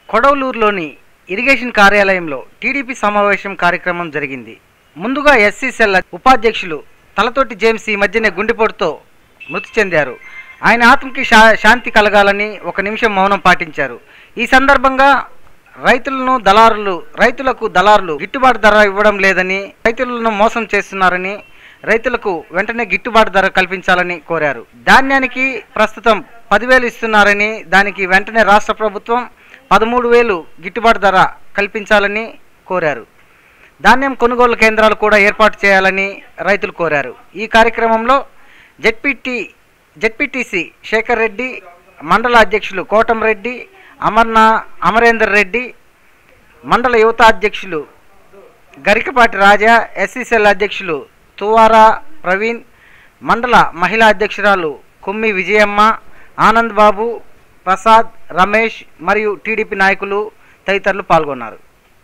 కొడవలూరులోని irrigation కార్యాలయంలో TDP సమావేశం కార్యక్రమం జరిగింది ముందుగా ఎస్సీ సెల్ ఉపాధ్యక్షులు తలతోటి జేమ్స్ ఈ మధ్యనే గుండెపోటుతో మృతి చెందారు ఆయన ఆత్మకి శా శాంతి కలగాలని ఒక నిమిషం మౌనం పాటించారు ఈ సందర్భంగా రైతులను దళారులు రైతులకు దళారులు గిట్టుబాటు ధర ఇవ్వడం లేదని రైతులను మోసం చేస్తున్నారని రైతులకు వెంటనే గిట్టుబాటు ధర కల్పించాలని కోరారు ధాన్యానికి ప్రస్తుతం పదివేలు ఇస్తున్నారని దానికి వెంటనే రాష్ట్ర ప్రభుత్వం పదమూడు వేలు గిట్టుబాటు ధర కల్పించాలని కోరారు ధాన్యం కొనుగోలు కేంద్రాలు కూడా ఏర్పాటు చేయాలని రైతులు కోరారు ఈ కార్యక్రమంలో జెడ్పీటీ జెడ్పీటీసీ శేఖర్ రెడ్డి మండల అధ్యక్షులు కోటంరెడ్డి అమర్నా అమరేందర్ రెడ్డి మండల యువత అధ్యక్షులు గరికపాటి రాజా ఎస్సీసీఎల్ అధ్యక్షులు తువారా ప్రవీణ్ మండల మహిళా అధ్యక్షురాలు కొమ్మి విజయమ్మ ఆనంద్ బాబు ప్రసాద్ రమేష్ మరియు టీడీపీ నాయకులు తదితరులు పాల్గొన్నారు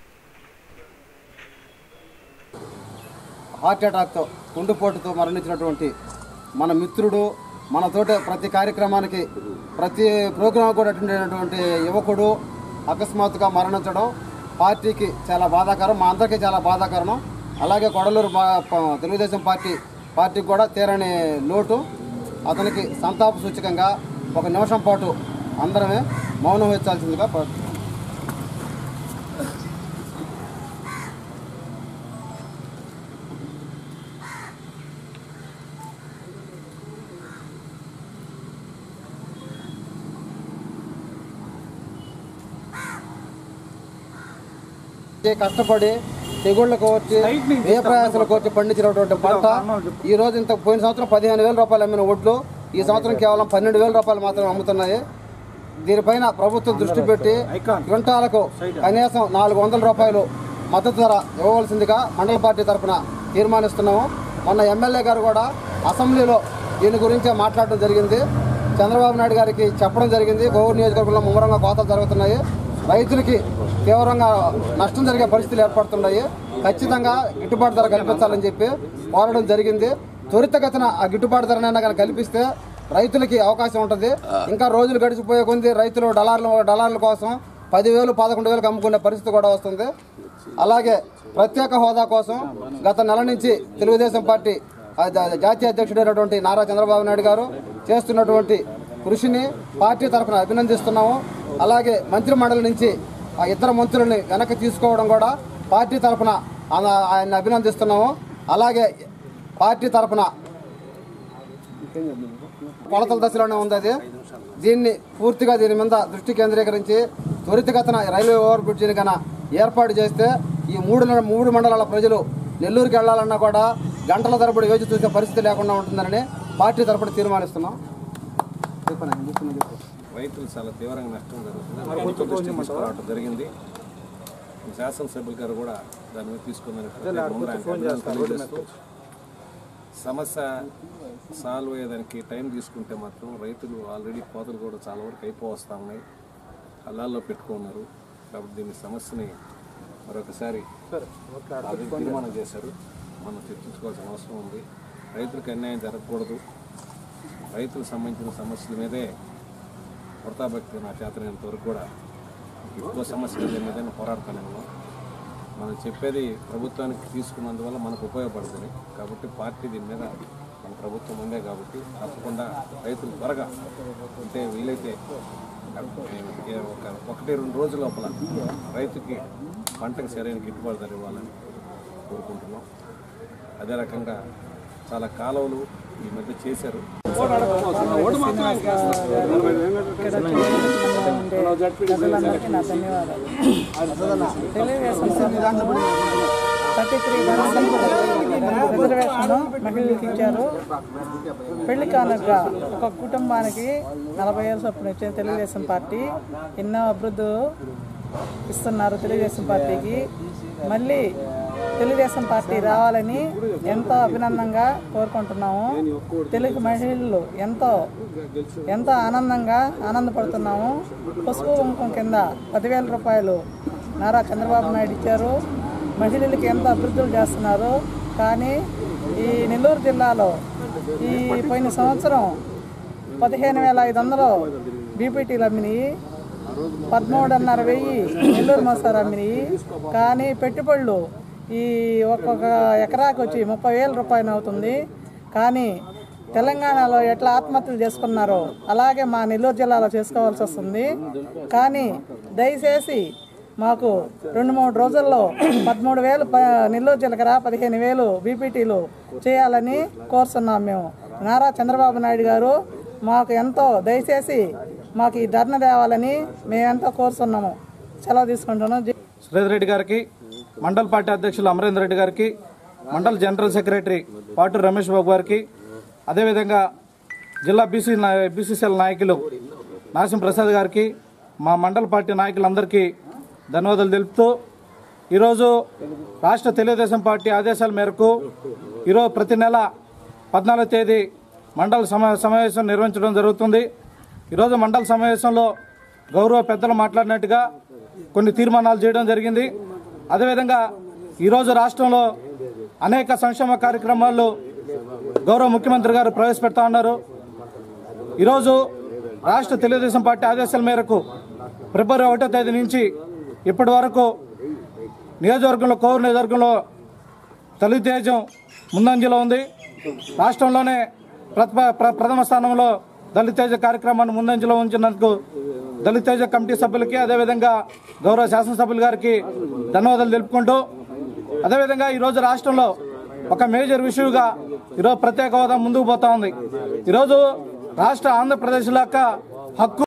హార్ట్ అటాక్తో గుండెపోటుతో మరణించినటువంటి మన మిత్రుడు మనతోటి ప్రతి కార్యక్రమానికి ప్రతి ప్రోగ్రాం కూడా అటెండ్ అయినటువంటి యువకుడు అకస్మాత్తుగా మరణించడం పార్టీకి చాలా బాధాకరం మా అందరికీ చాలా బాధాకరం అలాగే కొడలూరు బా- ప- తెలుగుదేశం పార్టీ పార్టీకి కూడా తీరని లోటు అతనికి సంతాప సూచకంగా ఒక నిమిషం పాటు అందరమే మౌనం వహించాల్సిందిగా కోరుతున్నాను. కష్టపడి తెగుళ్ళకు వచ్చి ఏ ప్రయాసాలకు వచ్చి పండించినటువంటి పంట ఈ రోజు ఇంత పోయిన సంవత్సరం పదిహేను వేల రూపాయలు అమ్మిన ఒడ్లు ఈ సంవత్సరం కేవలం పన్నెండు వేల రూపాయలు మాత్రమే అమ్ముతున్నాయి దీనిపైన ప్రభుత్వం దృష్టి పెట్టి క్వింటాలకు కనీసం నాలుగు వందల రూపాయలు మద్దతు ధర ఇవ్వవలసిందిగా మండల పార్టీ తరఫున తీర్మానిస్తున్నాము మొన్న ఎమ్మెల్యే గారు కూడా అసెంబ్లీలో దీని గురించే మాట్లాడడం జరిగింది చంద్రబాబు నాయుడు గారికి చెప్పడం జరిగింది గోవూరు నియోజకవర్గంలో ముమ్మరంగా కోతలు జరుగుతున్నాయి రైతులకి తీవ్రంగా నష్టం జరిగే పరిస్థితులు ఏర్పడుతున్నాయి ఖచ్చితంగా గిట్టుబాటు ధర కల్పించాలని చెప్పి కోరడం జరిగింది త్వరితగతిన ఆ గిట్టుబాటు ధరనైనా కానీ కల్పిస్తే రైతులకి అవకాశం ఉంటుంది ఇంకా రోజులు గడిచిపోయే కొద్ది రైతులు డలార్ల డలార్ల కోసం పదివేలు పదకొండు వేలకు అమ్ముకునే పరిస్థితి కూడా వస్తుంది అలాగే ప్రత్యేక హోదా కోసం గత నెల నుంచి తెలుగుదేశం పార్టీ ఆ జా- జాతీయ అధ్యక్షుడైనటువంటి నారా చంద్రబాబు నాయుడు గారు చేస్తున్నటువంటి కృషిని పార్టీ తరఫున అభినందిస్తున్నాము అలాగే మంత్రి మండలి నుంచి ఆ ఇతర మంత్రులని వెనక్కి తీసుకోవడం కూడా పార్టీ తరఫున ఆయన ఆయన్ని అభినందిస్తున్నాము అలాగే పార్టీ తరఫున కొలతల దశలోనే ఉంది అది దీన్ని పూర్తిగా దీని మీద దృష్టి కేంద్రీకరించి త్వరితగతిన రైల్వే ఓవర్ బ్రిడ్జిని కన ఏర్పాటు చేస్తే ఈ మూడు న- మూడు మండలాల ప్రజలు నెల్లూరుకి వెళ్ళాలన్నా కూడా గంటల తరబడి వేచి చూసే పరిస్థితి లేకుండా ఉంటుందని పార్టీ తరపున తీర్మానిస్తున్నాం చెప్పనా? ఏం చెప్తున్నా చెప్పు. రైతులు చాలా తీవ్రంగా నష్టం జరుగుతుంది ప్రభుత్వ దృష్టికి తీసుకురావడం జరిగింది శాసనసభ్యులు గారు కూడా దాని మీద తీసుకున్నారు సమస్య సాల్వ్ అయ్యేదానికి టైం తీసుకుంటే మాత్రం రైతులు ఆల్రెడీ కోతలు కూడా చాలా వరకు అయిపోవస్తా ఉన్నాయి కళ్ళాల్లో పెట్టుకున్నారు కాబట్టి దీని సమస్యని మరొకసారి ఆల్రెడీ తీర్మానం చేశారు మనం చర్చించుకోవాల్సిన అవసరం ఉంది రైతులకు అన్యాయం జరగకూడదు రైతులకు సంబంధించిన సమస్యల మీదే వృతాభక్తి నా చేతనంత వరకు కూడా ఎక్కువ సమస్యల మీదనే పోరాడుతాను నేను మనం చెప్పేది ప్రభుత్వానికి తీసుకున్నందువల్ల మనకు ఉపయోగపడుతుంది కాబట్టి పార్టీ దీని మీద మన ప్రభుత్వం ఉందే కాబట్టి తప్పకుండా రైతులు త్వరగా అంటే వీలైతే ఏ ఒక ఒకటి రెండు రోజుల లోపల రైతుకి పంటకు సరైన గిట్టుబాటు ధర ఇవ్వాలని కోరుకుంటున్నాం అదే రకంగా చాలా కాలువలు ఈ మధ్య చేశారు ప్రజలందరికీ నా ధన్యవాదాలు తెలుగుదేశం థర్టీ త్రీ రిజర్వేషన్ మహిళలకు ఇచ్చారు పెళ్లి కానుక ఒక కుటుంబానికి నలభై ఏళ్ళ చొప్పున ఇచ్చిన తెలుగుదేశం పార్టీ ఎన్నో అభివృద్ధులు ఇస్తున్నారు తెలుగుదేశం పార్టీకి మళ్ళీ తెలుగుదేశం పార్టీ రావాలని ఎంతో అభినందంగా కోరుకుంటున్నాము తెలుగు మహిళలు ఎంతో ఎంతో ఆనందంగా ఆనందపడుతున్నాము పసుపు కుంకుమ కింద పదివేల రూపాయలు నారా చంద్రబాబు నాయుడు ఇచ్చారు మహిళలకి ఎంతో అభివృద్ధులు చేస్తున్నారు కానీ ఈ నెల్లూరు జిల్లాలో ఈ పోయిన సంవత్సరం పదిహేను వేల ఐదు వందలు బీపీటీలు అమ్మినాయి పదమూడున్నర వెయ్యి నెల్లూరు మసాలా అమ్మినాయి కానీ పెట్టుబడులు ఈ ఒక్కొక్క ఎకరాకి వచ్చి ముప్పై వేల రూపాయలు అవుతుంది కానీ తెలంగాణలో ఎట్లా ఆత్మహత్యలు చేసుకున్నారో అలాగే మా నెల్లూరు జిల్లాలో చేసుకోవాల్సి వస్తుంది కానీ దయచేసి మాకు రెండు మూడు రోజుల్లో పదమూడు వేలు ప- నెల్లూరు జీలకర్ర పదిహేను వేలు బీపీటీలు చేయాలని కోరుతున్నాం మేము నారా చంద్రబాబు నాయుడు గారు మాకు ఎంతో దయచేసి మాకు ఈ ధర్న తేవాలని మేము ఎంతో కోరుతున్నాము సెలవు తీసుకుంటున్నాం జై- సురేష్ రెడ్డి గారికి మండల్ పార్టీ అధ్యక్షులు అమరేంద్ర రెడ్డి గారికి మండల్ జనరల్ సెక్రటరీ పాటు రమేష్ బాబు గారికి అదేవిధంగా జిల్లా బీసీ బీసీసీఎల్ నాయకులు నాసిం ప్రసాద్ గారికి మా మండల పార్టీ నాయకులందరికీ ధన్యవాదాలు తెలుపుతూ ఈరోజు రాష్ట్ర తెలుగుదేశం పార్టీ ఆదేశాల మేరకు ఈరోజు ప్రతి నెల పద్నాలుగో తేదీ మండల సమా సమావేశం నిర్వహించడం జరుగుతుంది ఈరోజు మండల సమావేశంలో గౌరవ పెద్దలు మాట్లాడినట్టుగా కొన్ని తీర్మానాలు చేయడం జరిగింది అదేవిధంగా ఈరోజు రాష్ట్రంలో అనేక సంక్షేమ కార్యక్రమాలు గౌరవ ముఖ్యమంత్రి గారు ప్రవేశపెడతా ఉన్నారు ఈరోజు రాష్ట్ర తెలుగుదేశం పార్టీ ఆదేశాల మేరకు ఫిబ్రవరి ఒకటో తేదీ నుంచి ఇప్పటి వరకు నియోజకవర్గంలో కోవూరు నియోజకవర్గంలో తొలితేజం ముందంజలో ఉంది రాష్ట్రంలోనే ప్రథమ ప్ర- ప్రథమ స్థానంలో దళితేజ కార్యక్రమాన్ని ముందంజలో ఉంచినందుకు దళితేజ కమిటీ సభ్యులకి అదేవిధంగా గౌరవ శాసనసభ్యులు గారికి ధన్యవాదాలు తెలుపుకుంటూ అదేవిధంగా ఈరోజు రాష్ట్రంలో ఒక మేజర్ ఇష్యూగా ఈరోజు ప్రత్యేక హోదా ముందుకు పోతా ఉంది ఈరోజు రాష్ట్ర ఆంధ్రప్రదేశ్ యొక్క హక్కు